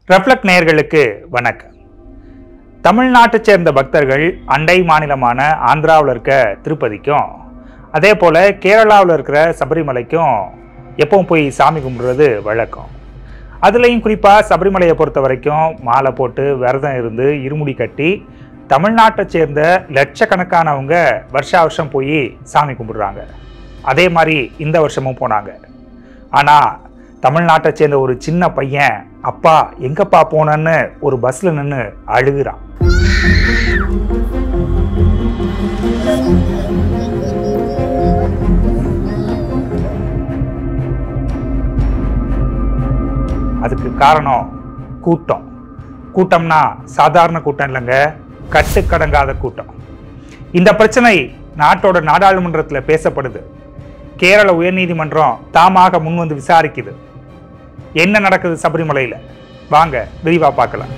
reflect நேயர்களுக்கு வணக்கம் தமிழ்நாட்டைச் சேர்ந்த பக்தர்கள் அண்டை மாநிலமான ஆந்திராவில் இருக்க திருப்பதிக்கும் அதே போல் கேரளாவில் இருக்கிற சபரிமலைக்கும் எப்பவும் போய் சாமி கும்பிடுறது வழக்கம் அதுலேயும் குறிப்பாக சபரிமலையை பொறுத்த வரைக்கும் மாலை போட்டு விரதம் இருந்து இருமுடி கட்டி தமிழ்நாட்டைச் சேர்ந்த லட்சக்கணக்கானவங்க வருஷா வருஷம் போய் சாமி கும்பிடுறாங்க அதே மாதிரி இந்த வருஷமும் போனாங்க ஆனால் தமிழ்நாட்டை சேர்ந்த ஒரு சின்ன பையன் அப்பா எங்கப்பா போனன்னு ஒரு பஸ்ல நின்று அழுகுறான் அதுக்கு காரணம் கூட்டம் கூட்டம்னா சாதாரண கூட்டம் இல்லைங்க கட்டுக்கடங்காத கூட்டம் இந்த பிரச்சனை நாட்டோட நாடாளுமன்றத்தில் பேசப்படுது கேரள உயர்நீதிமன்றம் தாமாக முன்வந்து விசாரிக்குது என்ன நடக்குது சபரிமலையில் வாங்க விரிவா பார்க்கலாம்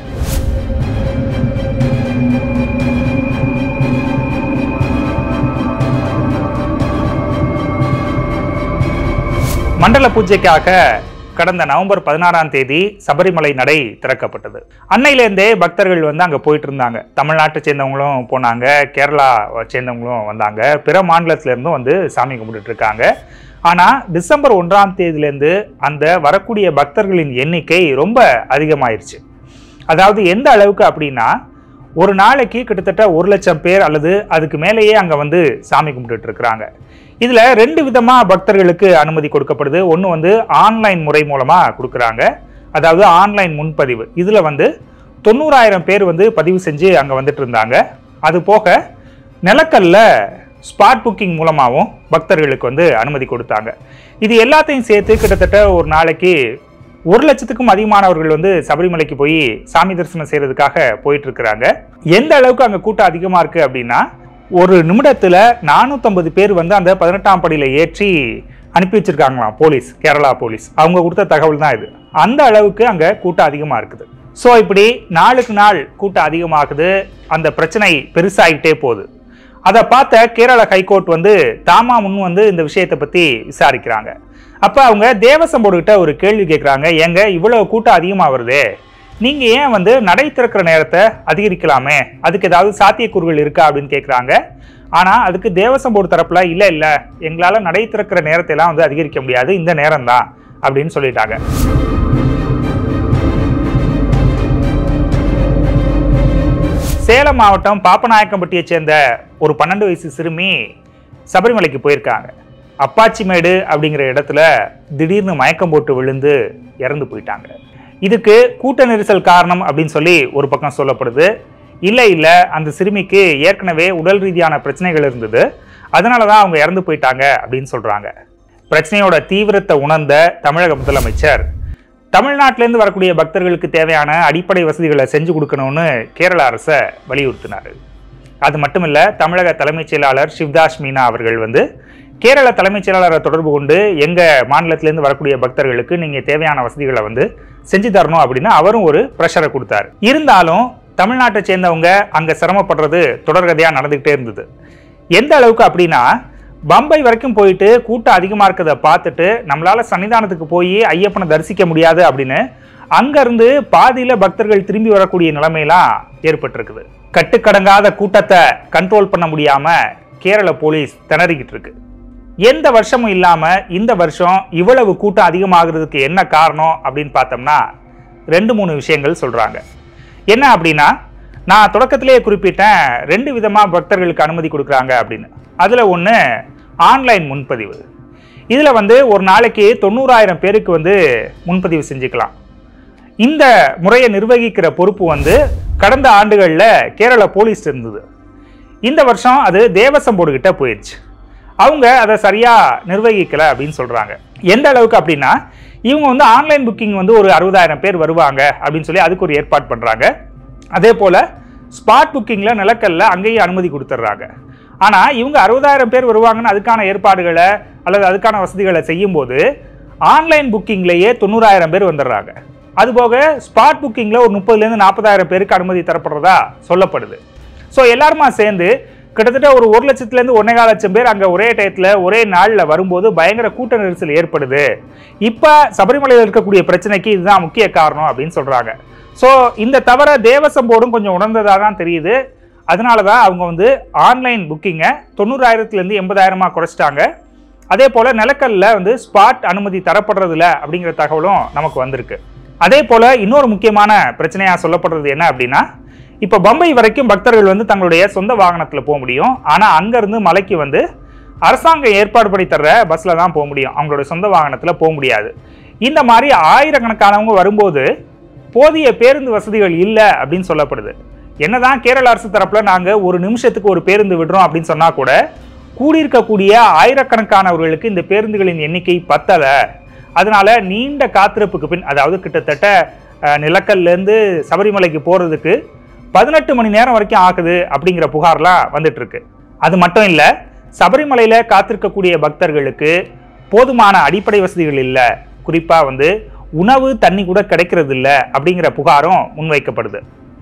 மண்டல பூஜைக்காக கடந்த நவம்பர் பதினாறாம் தேதி சபரிமலை நடை திறக்கப்பட்டது அன்னையிலேருந்தே பக்தர்கள் வந்து அங்கே போயிட்டு இருந்தாங்க தமிழ்நாட்டை சேர்ந்தவங்களும் போனாங்க கேரளா சேர்ந்தவங்களும் வந்தாங்க பிற மாநிலத்துல இருந்தும் வந்து சாமி கும்பிட்டுட்டு இருக்காங்க ஆனால் டிசம்பர் ஒன்றாம் தேதியிலேருந்து அந்த வரக்கூடிய பக்தர்களின் எண்ணிக்கை ரொம்ப அதிகமாயிருச்சு அதாவது எந்த அளவுக்கு அப்படின்னா ஒரு நாளைக்கு கிட்டத்தட்ட ஒரு லட்சம் பேர் அல்லது அதுக்கு மேலேயே அங்கே வந்து சாமி கும்பிட்டுட்டு இருக்கிறாங்க இதில் ரெண்டு விதமாக பக்தர்களுக்கு அனுமதி கொடுக்கப்படுது ஒன்று வந்து ஆன்லைன் முறை மூலமாக கொடுக்குறாங்க அதாவது ஆன்லைன் முன்பதிவு இதில் வந்து தொண்ணூறாயிரம் பேர் வந்து பதிவு செஞ்சு அங்கே வந்துட்டு இருந்தாங்க அது போக நிலக்கல்ல ஸ்பாட் புக்கிங் மூலமாகவும் பக்தர்களுக்கு வந்து அனுமதி கொடுத்தாங்க இது எல்லாத்தையும் சேர்த்து கிட்டத்தட்ட ஒரு நாளைக்கு ஒரு லட்சத்துக்கும் அதிகமானவர்கள் வந்து சபரிமலைக்கு போய் சாமி தரிசனம் செய்யறதுக்காக போயிட்டு இருக்கிறாங்க எந்த அளவுக்கு அங்கே கூட்டம் அதிகமாக இருக்கு அப்படின்னா ஒரு நிமிடத்தில் நானூற்றம்பது பேர் வந்து அந்த பதினெட்டாம் படியில் ஏற்றி அனுப்பி வச்சிருக்காங்களாம் போலீஸ் கேரளா போலீஸ் அவங்க கொடுத்த தகவல் தான் இது அந்த அளவுக்கு அங்கே கூட்டம் அதிகமாக இருக்குது ஸோ இப்படி நாளுக்கு நாள் கூட்டம் அதிகமாகுது அந்த பிரச்சனை பெருசாகிட்டே போகுது அதை பார்த்த கேரள ஹைகோர்ட் வந்து தாமா முன் வந்து இந்த விஷயத்தை பற்றி விசாரிக்கிறாங்க அப்போ அவங்க தேவசம் போர்டுகிட்ட ஒரு கேள்வி கேட்குறாங்க ஏங்க இவ்வளவு கூட்டம் அதிகமாக வருதே நீங்கள் ஏன் வந்து நடை திறக்கிற நேரத்தை அதிகரிக்கலாமே அதுக்கு ஏதாவது சாத்தியக்கூறுகள் இருக்கா அப்படின்னு கேட்குறாங்க ஆனால் அதுக்கு தேவசம் போர்டு தரப்பில் இல்லை இல்லை எங்களால் நடை திறக்கிற நேரத்தை எல்லாம் வந்து அதிகரிக்க முடியாது இந்த நேரம் தான் அப்படின்னு சொல்லிட்டாங்க சேலம் மாவட்டம் பாப்பநாயக்கம்பட்டியை சேர்ந்த ஒரு பன்னெண்டு வயசு சிறுமி சபரிமலைக்கு போயிருக்காங்க அப்பாச்சிமேடு அப்படிங்கிற இடத்துல திடீர்னு மயக்கம் போட்டு விழுந்து இறந்து போயிட்டாங்க இதுக்கு கூட்ட நெரிசல் காரணம் அப்படின்னு சொல்லி ஒரு பக்கம் சொல்லப்படுது இல்லை இல்லை அந்த சிறுமிக்கு ஏற்கனவே உடல் ரீதியான பிரச்சனைகள் இருந்தது அதனால தான் அவங்க இறந்து போயிட்டாங்க அப்படின்னு சொல்கிறாங்க பிரச்சனையோட தீவிரத்தை உணர்ந்த தமிழக முதலமைச்சர் தமிழ்நாட்டிலேருந்து வரக்கூடிய பக்தர்களுக்கு தேவையான அடிப்படை வசதிகளை செஞ்சு கொடுக்கணும்னு கேரள அரசை வலியுறுத்தினார் அது மட்டும் இல்லை தமிழக தலைமைச் செயலாளர் சிவ்தாஸ் மீனா அவர்கள் வந்து கேரள தலைமைச் செயலாளரை தொடர்பு கொண்டு எங்கள் மாநிலத்திலேருந்து வரக்கூடிய பக்தர்களுக்கு நீங்கள் தேவையான வசதிகளை வந்து செஞ்சு தரணும் அப்படின்னு அவரும் ஒரு ப்ரெஷரை கொடுத்தாரு இருந்தாலும் தமிழ்நாட்டை சேர்ந்தவங்க அங்கே சிரமப்படுறது தொடர்கதையாக நடந்துக்கிட்டே இருந்தது எந்த அளவுக்கு அப்படின்னா பம்பை வரைக்கும் போயிட்டு கூட்டம் அதிகமாக இருக்கிறத பார்த்துட்டு நம்மளால சன்னிதானத்துக்கு போய் ஐயப்பனை தரிசிக்க முடியாது அப்படின்னு அங்கேருந்து பாதியில் பக்தர்கள் திரும்பி வரக்கூடிய நிலைமையெல்லாம் ஏற்பட்டிருக்குது கட்டுக்கடங்காத கூட்டத்தை கண்ட்ரோல் பண்ண முடியாமல் கேரள போலீஸ் திணறிக்கிட்டு இருக்கு எந்த வருஷமும் இல்லாமல் இந்த வருஷம் இவ்வளவு கூட்டம் அதிகமாகிறதுக்கு என்ன காரணம் அப்படின்னு பார்த்தோம்னா ரெண்டு மூணு விஷயங்கள் சொல்கிறாங்க என்ன அப்படின்னா நான் தொடக்கத்திலேயே குறிப்பிட்டேன் ரெண்டு விதமாக பக்தர்களுக்கு அனுமதி கொடுக்குறாங்க அப்படின்னு அதில் ஒன்று ஆன்லைன் முன்பதிவு இதில் வந்து ஒரு நாளைக்கு தொண்ணூறாயிரம் பேருக்கு வந்து முன்பதிவு செஞ்சுக்கலாம் இந்த முறையை நிர்வகிக்கிற பொறுப்பு வந்து கடந்த ஆண்டுகளில் கேரள போலீஸ் இருந்தது இந்த வருஷம் அது தேவசம் போர்டு கிட்ட போயிடுச்சு அவங்க அதை சரியாக நிர்வகிக்கலை அப்படின்னு சொல்கிறாங்க எந்த அளவுக்கு அப்படின்னா இவங்க வந்து ஆன்லைன் புக்கிங் வந்து ஒரு அறுபதாயிரம் பேர் வருவாங்க அப்படின்னு சொல்லி அதுக்கு ஒரு ஏற்பாடு பண்ணுறாங்க அதே போல் ஸ்பாட் புக்கிங்கில் நிலக்கல்ல அங்கேயும் அனுமதி கொடுத்துட்றாங்க ஆனால் இவங்க அறுபதாயிரம் பேர் வருவாங்கன்னு அதுக்கான ஏற்பாடுகளை அல்லது அதுக்கான வசதிகளை செய்யும்போது ஆன்லைன் புக்கிங்லேயே தொண்ணூறாயிரம் பேர் வந்துடுறாங்க அதுபோக ஸ்பாட் புக்கிங்கில் ஒரு முப்பதுலேருந்து நாற்பதாயிரம் பேருக்கு அனுமதி தரப்படுறதா சொல்லப்படுது ஸோ எல்லாருமா சேர்ந்து கிட்டத்தட்ட ஒரு ஒரு லட்சத்துலேருந்து ஒன்னேகால் லட்சம் பேர் அங்கே ஒரே டயத்தில் ஒரே நாளில் வரும்போது பயங்கர கூட்ட நெரிசல் ஏற்படுது இப்போ சபரிமலையில் இருக்கக்கூடிய பிரச்சனைக்கு இதுதான் முக்கிய காரணம் அப்படின்னு சொல்கிறாங்க ஸோ இந்த தவிர தேவசம் போர்டும் கொஞ்சம் உணர்ந்ததாக தான் தெரியுது அதனால தான் அவங்க வந்து ஆன்லைன் புக்கிங்கை தொண்ணூறாயிரத்துலேருந்து எண்பதாயிரமாக குறைச்சிட்டாங்க அதே போல் நிலக்கல்ல வந்து ஸ்பாட் அனுமதி தரப்படுறதில்ல அப்படிங்கிற தகவலும் நமக்கு வந்திருக்கு அதே போல் இன்னொரு முக்கியமான பிரச்சனையாக சொல்லப்படுறது என்ன அப்படின்னா இப்போ பம்பை வரைக்கும் பக்தர்கள் வந்து தங்களுடைய சொந்த வாகனத்தில் போக முடியும் ஆனால் அங்கேருந்து மலைக்கு வந்து அரசாங்கம் ஏற்பாடு பண்ணி தர்ற பஸ்ஸில் தான் போக முடியும் அவங்களோட சொந்த வாகனத்தில் போக முடியாது இந்த மாதிரி ஆயிரக்கணக்கானவங்க வரும்போது போதிய பேருந்து வசதிகள் இல்லை அப்படின்னு சொல்லப்படுது என்னதான் கேரள அரசு தரப்புல நாங்க ஒரு நிமிஷத்துக்கு ஒரு பேருந்து விடுறோம் அப்படின்னு சொன்னா கூட கூடியிருக்கக்கூடிய ஆயிரக்கணக்கானவர்களுக்கு இந்த பேருந்துகளின் எண்ணிக்கை பத்தல அதனால நீண்ட காத்திருப்புக்கு பின் அதாவது கிட்டத்தட்ட அஹ், நிலக்கல்ல இருந்து சபரிமலைக்கு போறதுக்கு பதினெட்டு மணி நேரம் வரைக்கும் ஆகுது அப்படிங்கிற புகார்லாம் வந்துட்டு இருக்கு அது மட்டும் இல்ல சபரிமலையில காத்திருக்கக்கூடிய பக்தர்களுக்கு போதுமான அடிப்படை வசதிகள் இல்லை குறிப்பா வந்து உணவு தண்ணி கூட கிடைக்கிறது இல்ல அப்படிங்கிற புகாரும் முன்வைக்கப்படுது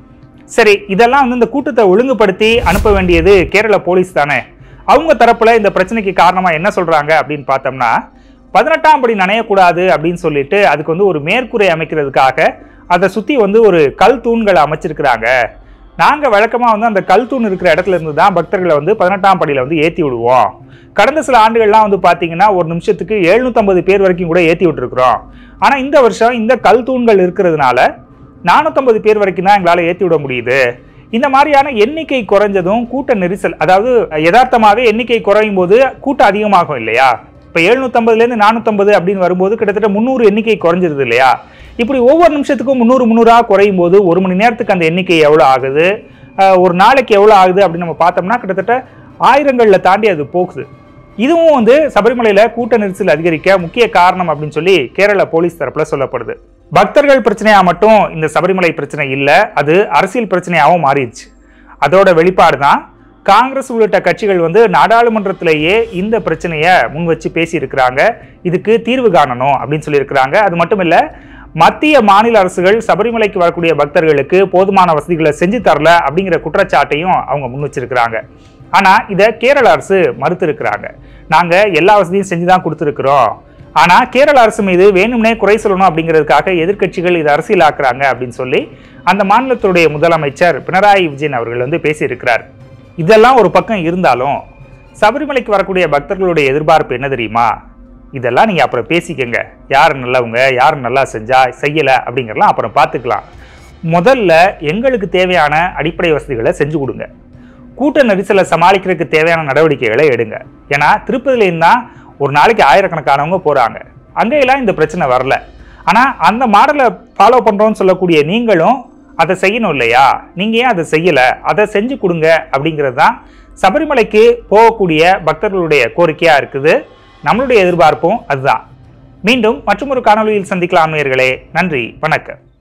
சரி இதெல்லாம் வந்து இந்த கூட்டத்தை ஒழுங்குபடுத்தி அனுப்ப வேண்டியது கேரள போலீஸ் தானே அவங்க தரப்புல இந்த பிரச்சனைக்கு காரணமா என்ன சொல்றாங்க அப்படின்னு பார்த்தோம்னா பதினெட்டாம் படி நனையக்கூடாது அப்படின்னு சொல்லிட்டு அதுக்கு வந்து ஒரு மேற்கூரை அமைக்கிறதுக்காக அதை சுத்தி வந்து ஒரு கல் தூண்களை அமைச்சிருக்கிறாங்க நாங்க வழக்கமா வந்து அந்த கல் தூண் இருக்கிற இடத்துல இருந்து தான் பக்தர்களை வந்து பதினெட்டாம் படியில வந்து ஏத்தி விடுவோம் கடந்த சில ஆண்டுகள்லாம் வந்து பாத்தீங்கன்னா ஒரு நிமிஷத்துக்கு 750 பேர் வரைக்கும் கூட ஏத்தி விட்டுருக்குறோம் ஆனா இந்த வருஷம் இந்த கல் தூண்கள் இருக்கிறதுனால நானூற்றம்பது பேர் வரைக்கும் தான் எங்களால் ஏற்றி விட முடியுது இந்த மாதிரியான எண்ணிக்கை குறைஞ்சதும் கூட்ட நெரிசல் அதாவது யதார்த்தமாகவே எண்ணிக்கை குறையும் போது கூட்டம் அதிகமாகும் இல்லையா இப்போ எழுநூற்றம்பதுலேருந்து நானூற்றம்பது அப்படின்னு வரும்போது கிட்டத்தட்ட முந்நூறு எண்ணிக்கை குறைஞ்சிருது இல்லையா இப்படி ஒவ்வொரு நிமிஷத்துக்கும் முந்நூறு முந்நூறாக குறையும் போது ஒரு மணி நேரத்துக்கு அந்த எண்ணிக்கை எவ்வளோ ஆகுது அஹ் ஒரு நாளைக்கு எவ்வளோ ஆகுது அப்படின்னு நம்ம பார்த்தோம்னா கிட்டத்தட்ட ஆயிரங்களில் தாண்டி அது போகுது இதுவும் வந்து சபரிமலையில கூட்ட நெரிசல் அதிகரிக்க முக்கிய காரணம் அப்படின்னு சொல்லி கேரள போலீஸ் தரப்புல சொல்லப்படுது பக்தர்கள் பிரச்சனையா மட்டும் இந்த சபரிமலை பிரச்சனை இல்ல அது அரசியல் பிரச்சனையாகவும் மாறிடுச்சு அதோட வெளிப்பாடு தான் காங்கிரஸ் உள்ளிட்ட கட்சிகள் வந்து நாடாளுமன்றத்திலேயே இந்த பிரச்சனையை முன் வச்சு பேசியிருக்கிறாங்க இதுக்கு தீர்வு காணணும் அப்படின்னு சொல்லியிருக்கிறாங்க அது மட்டும் இல்ல மத்திய மாநில அரசுகள் சபரிமலைக்கு வரக்கூடிய பக்தர்களுக்கு போதுமான வசதிகளை செஞ்சு தரல அப்படிங்கிற குற்றச்சாட்டையும் அவங்க முன் வச்சிருக்கிறாங்க ஆனா இதை கேரள அரசு மறுத்திருக்கிறாங்க நாங்க எல்லா வசதியும் செஞ்சு தான் கொடுத்துருக்குறோம் ஆனா கேரள அரசு மீது வேணும்னே குறை சொல்லணும் அப்படிங்கிறதுக்காக எதிர்க்கட்சிகள் இதை அரசியலாக்குறாங்க அப்படின்னு சொல்லி அந்த மாநிலத்துடைய முதலமைச்சர் பினராயி விஜயன் அவர்கள் வந்து பேசியிருக்கிறார் இதெல்லாம் ஒரு பக்கம் இருந்தாலும் சபரிமலைக்கு வரக்கூடிய பக்தர்களுடைய எதிர்பார்ப்பு என்ன தெரியுமா இதெல்லாம் நீங்கள் அப்புறம் பேசிக்கங்க யார் நல்லவங்க யார் நல்லா செஞ்சா செய்யலை அப்படிங்கிறலாம் அப்புறம் பார்த்துக்கலாம் முதல்ல எங்களுக்கு தேவையான அடிப்படை வசதிகளை செஞ்சு கொடுங்க கூட்ட நெரிசலை சமாளிக்கிறதுக்கு தேவையான நடவடிக்கைகளை எடுங்க ஏன்னா திருப்பதியிலேருந்து தான் ஒரு நாளைக்கு ஆயிரக்கணக்கானவங்க போகிறாங்க அங்கெல்லாம் இந்த பிரச்சனை வரல ஆனால் அந்த மாடலை ஃபாலோ பண்ணுறோன்னு சொல்லக்கூடிய நீங்களும் அதை செய்யணும் இல்லையா நீங்கள் ஏன் அதை செய்யலை அதை செஞ்சு கொடுங்க அப்படிங்கிறது தான் சபரிமலைக்கு போகக்கூடிய பக்தர்களுடைய கோரிக்கையாக இருக்குது நம்மளுடைய எதிர்பார்ப்பும் அதுதான் மீண்டும் மற்றொரு காணொளியில் சந்திக்கலாம் நேயர்களே நன்றி வணக்கம்